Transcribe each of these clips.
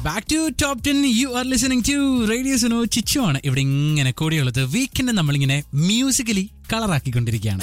Back to top ten you are listening to radio Suno Chichu ആണ് ഇവിടെ ഇങ്ങനെ കൂടിയുള്ളത് വീക്കെൻഡ് നമ്മളിങ്ങനെ മ്യൂസിക്കലി കളറാക്കിക്കൊണ്ടിരിക്കുകയാണ്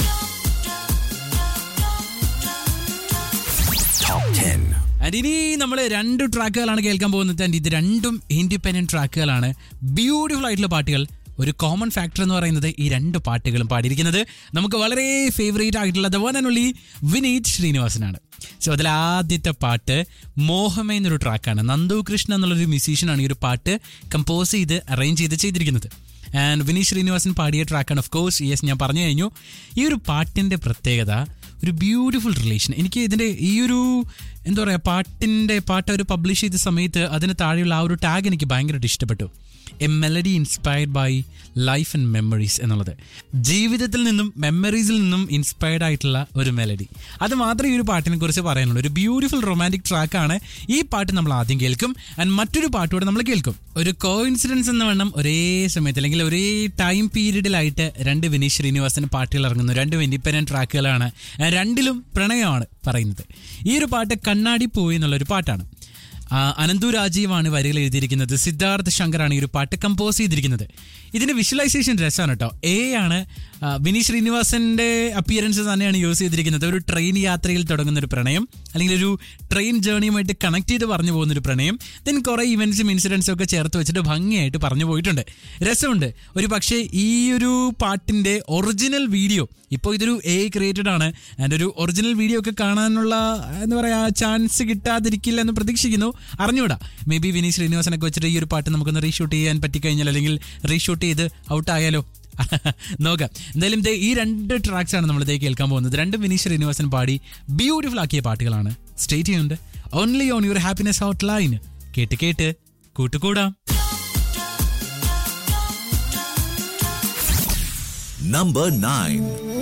ആൻഡ് ഇനി നമ്മൾ രണ്ട് ട്രാക്കുകളാണ് കേൾക്കാൻ പോകുന്നത് ആൻഡ് ഇത് രണ്ടും ഇൻഡിപെൻഡന്റ് ട്രാക്കുകളാണ് ബ്യൂട്ടിഫുൾ ആയിട്ടുള്ള പാട്ടുകൾ ഒരു കോമൺ ഫാക്ടർ എന്ന് പറയുന്നത് ഈ രണ്ട് പാട്ടുകളും പാടിയിരിക്കുന്നത് നമുക്ക് വളരെ ഫേവറേറ്റ് ആയിട്ടുള്ള the one and only Vineeth ശ്രീനിവാസനാണ് സോ അതിൽ ആദ്യത്തെ പാട്ട് മോഹമേ എന്നൊരു ട്രാക്കാണ് നന്ദു കൃഷ്ണ എന്നുള്ളൊരു മ്യൂസീഷ്യനാണ് ഈ ഒരു പാട്ട് കമ്പോസ് ചെയ്ത് അറേഞ്ച് ചെയ്ത് ചെയ്തിരിക്കുന്നത് ആൻഡ് വിനീത് ശ്രീനിവാസൻ പാടിയ ട്രാക്കാണ് ഓഫ് കോഴ്സ് യെസ് ഞാൻ പറഞ്ഞു കഴിഞ്ഞു ഈ ഒരു പാട്ടിൻ്റെ പ്രത്യേകത ഒരു ബ്യൂട്ടിഫുൾ റിലേഷൻ എനിക്ക് ഇതിൻ്റെ ഈ ഒരു എന്താ പറയുക പാട്ടിൻ്റെ പാട്ട് അവർ പബ്ലിഷ് ചെയ്ത സമയത്ത് അതിന് താഴെയുള്ള ആ ഒരു ടാഗ് എനിക്ക് ഭയങ്കരമായിട്ട് ഇഷ്ടപ്പെട്ടു a melody inspired by life and memories എന്നുള്ളത് ജീവിതത്തിൽ നിന്നും മെമ്മറീസിൽ നിന്നും ഇൻസ്പയർഡ് ആയിട്ടുള്ള ഒരു മെലഡി അത് മാത്രമേ ഈ ഒരു പാട്ടിനെ കുറിച്ച് പറയാനുള്ളൂ ഒരു ബ്യൂട്ടിഫുൾ റൊമാൻറ്റിക് ട്രാക്കാണ് ഈ പാട്ട് നമ്മൾ ആദ്യം കേൾക്കും ആൻഡ് മറ്റൊരു പാട്ടുകൂടെ നമ്മൾ കേൾക്കും ഒരു കോ ഇൻസിഡൻസ് എന്ന വണ്ണം ഒരേ സമയത്ത് അല്ലെങ്കിൽ ഒരേ ടൈം പീരീഡിലായിട്ട് രണ്ട് വിനീത് ശ്രീനിവാസൻ പാട്ടുകൾ ഇറങ്ങുന്നു രണ്ടും ഇൻഡിപെൻഡന്റ് ട്രാക്കുകളാണ് രണ്ടിലും പ്രണയമാണ് പറയുന്നത് ഈ ഒരു പാട്ട് കണ്ണാടി പോയി എന്നുള്ളൊരു പാട്ടാണ് ആ, അനന്തു രാജീവാണ് വരികൾ എഴുതിയിരിക്കുന്നത് സിദ്ധാർത്ഥ് ശങ്കറാണ് ഈ ഒരു പാട്ട് കമ്പോസ് ചെയ്തിരിക്കുന്നത് ഇതിന്റെ വിഷ്വലൈസേഷൻ രസമാണ് കേട്ടോ എ ആണ് ആ, വിനീത് ശ്രീനിവാസന്റെ അപ്പിയറൻസ് തന്നെയാണ് യൂസ് ചെയ്തിരിക്കുന്നത് ഒരു ട്രെയിൻ യാത്രയിൽ തുടങ്ങുന്ന ഒരു പ്രണയം അല്ലെങ്കിൽ ഒരു ട്രെയിൻ ജേണിയുമായിട്ട് കണക്ട് ചെയ്ത് പറഞ്ഞു പോകുന്ന ഒരു പ്രണയം ദെൻ കുറേ ഇവന്റ്സും ഇൻസിഡൻസും ഒക്കെ ചേർത്ത് വെച്ചിട്ട് ഭംഗിയായിട്ട് പറഞ്ഞു പോയിട്ടുണ്ട് രസമുണ്ട് ഒരു പക്ഷേ ഈ ഒരു പാട്ടിന്റെ ഒറിജിനൽ വീഡിയോ ഇപ്പോൾ ഇതൊരു എ ക്രിയേറ്റഡ് ആണ് ആൻഡ് ഒരു ഒറിജിനൽ വീഡിയോ ഒക്കെ കാണാനുള്ള എന്താ പറയാ ചാൻസ് കിട്ടാതിരിക്കില്ല എന്ന് പ്രതീക്ഷിക്കുന്നു അറിഞ്ഞൂടാ മേ ബി വിനീത് ശ്രീനിവാസനൊക്കെ വെച്ചിട്ട് ഈ ഒരു പാട്ട് നമുക്കൊന്ന് റീഷൂട്ട് ചെയ്യാൻ പറ്റിക്കഴിഞ്ഞാൽ അല്ലെങ്കിൽ റീഷൂട്ട് ചെയ്ത് ഔട്ട് ആയാലോ നോക്കാം എന്തായാലും ദേ ഈ രണ്ട് ട്രാക്സ് ആണ് നമ്മൾ ഇതേ കേൾക്കാൻ പോകുന്നത് രണ്ടും വിനീത് ശ്രീനിവാസൻ പാടി ബ്യൂട്ടിഫുൾ ആക്കിയ പാട്ടുകളാണ് സ്റ്റേറ്റ് ചെയ്യുന്നുണ്ട് only on your happiness hot line കേട്ട് കേട്ട് കൂട്ടുകൂടാം Number 9.